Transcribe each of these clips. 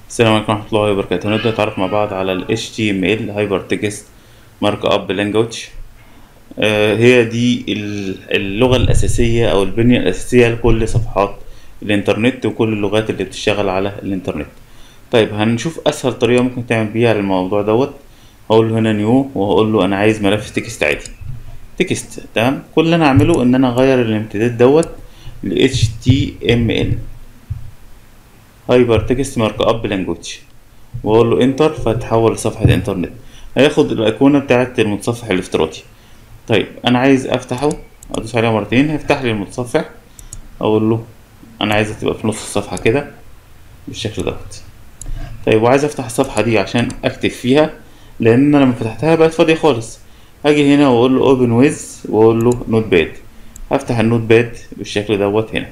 السلام عليكم ورحمة الله وبركاته هنبدأ نتعرف مع بعض على ال HTML Hypertext Markup Language آه، هي دي ال- اللغة الأساسية أو البنية الأساسية لكل صفحات الإنترنت وكل اللغات اللي بتشتغل على الإنترنت طيب هنشوف أسهل طريقة ممكن تعمل بيها على الموضوع دوت هقول له هنا نيو وهقول له أنا عايز ملف تكست عادي تكست تمام كل اللي أنا أعمله إن أنا أغير الامتداد دوت ل HTML هايبر تكست مارك اب لانجوج واقول له انتر فتحول لصفحه انترنت هياخد الايقونه بتاعه المتصفح الافتراضي طيب انا عايز افتحه ادوس عليه مرتين هيفتح لي المتصفح اقول له انا عايزها تبقى في نص الصفحه كده بالشكل دوت طيب وعايز افتح الصفحه دي عشان اكتب فيها لان انا لما فتحتها بقت فاضيه خالص هاجي هنا واقول له اوبن ويز واقول له نوت باد هفتح النوت باد بالشكل دوت هنا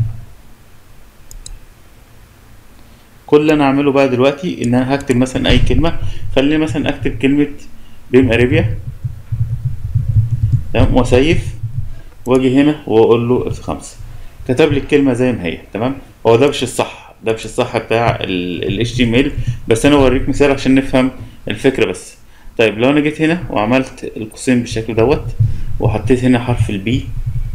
كل اللي انا اعمله بقى دلوقتي ان انا هكتب مثلا اي كلمه خليني مثلا اكتب كلمه بيم اريبيا تمام واسيف واجي هنا واقول له اف 5 كتب لي الكلمه زي ما هي تمام هو ده مش الصح ده مش الصح بتاع ال HTML بس انا اوريك مثال عشان نفهم الفكره بس طيب لو انا جيت هنا وعملت القوسين بالشكل دوت وحطيت هنا حرف البي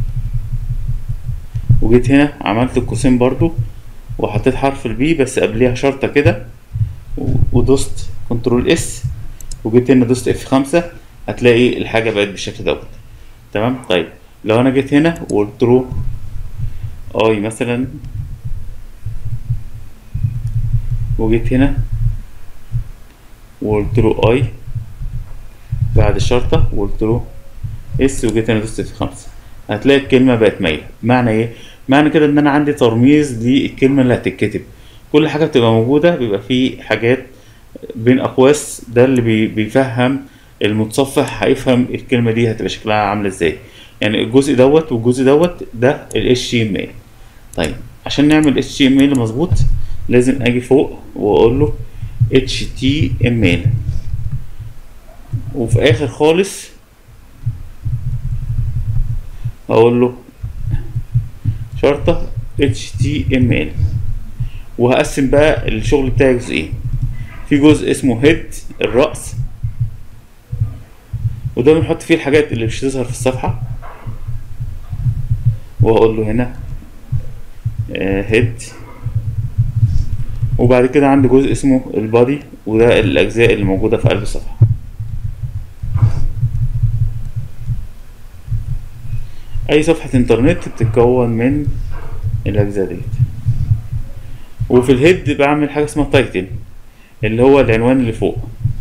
وجيت هنا عملت القوسين برضو وحطيت حرف البي بس قبليها شرطة كده و- ودوست كنترول اس وجيت هنا دوست اف خمسة هتلاقي الحاجة بقت بالشكل دوت تمام طيب لو انا جيت هنا وقلت له اي مثلا وجيت هنا وقلت له اي بعد الشرطة وقلت له اس وجيت هنا دوست اف خمسة هتلاقي الكلمة بقت مايلة معنى ايه؟ معنى كده ان انا عندي ترميز للكلمة اللي هتتكتب كل حاجة بتبقى موجودة بيبقى في حاجات بين اقواس ده اللي بي- بيفهم المتصفح هيفهم الكلمة دي هتبقى شكلها عاملة ازاي يعني الجزء دوت والجزء دوت ده ال HTML طيب عشان نعمل HTML مظبوط لازم اجي فوق واقول له HTML وفي اخر خالص اقول له شرطة HTML وهقسم بقى الشغل بتاعي جزئين في جزء اسمه هيد الرأس وده بنحط فيه الحاجات اللي مش هتظهر في الصفحة وهقول له هنا هيد وبعد كده عندي جزء اسمه البادي وده الأجزاء اللي موجودة في قلب الصفحة أي صفحة إنترنت بتتكون من الأجزاء ديت وفي الهيد بعمل حاجة اسمها تايتل اللي هو العنوان اللي فوق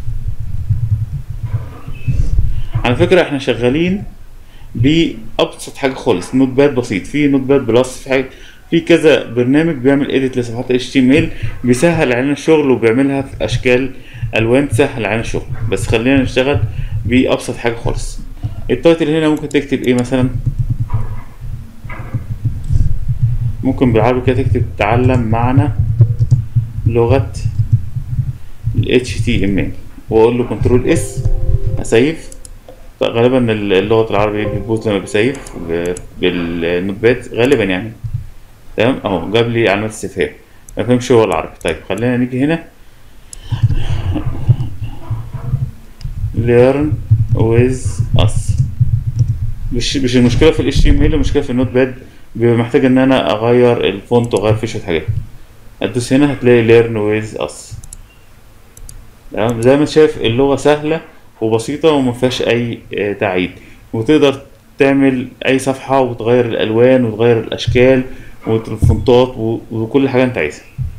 على فكرة احنا شغالين بأبسط حاجة خالص نوت باد بسيط في نوت باد بلس في حاجة في كذا برنامج بيعمل اديت لصفحات HTML بيسهل علينا الشغل وبيعملها في اشكال الوان تسهل علينا الشغل بس خلينا نشتغل بأبسط حاجة خالص التايتل هنا ممكن تكتب ايه مثلا ممكن بالعربي كده تكتب تعلم معنا لغة ال HTML واقول له كنترول اس اسيف غالبا اللغة العربي بتبوظ لما بسيف ب- بالنوت باد غالبا يعني تمام اهو جاب لي علامات استفهام ما فهمش هو العربي طيب خلينا نيجي هنا learn with us مش مش المشكله في ال HTML المشكله في النوت باد بيبقى محتاج ان انا اغير الفونت واغير فيه شويه حاجات هتدوس هنا هتلاقي learn with us تمام زي ما انت شايف اللغه سهله وبسيطه وما فيهاش اي آه، تعقيد وتقدر تعمل اي صفحه وتغير الالوان وتغير الاشكال والفونتات و- وكل حاجه انت عايزها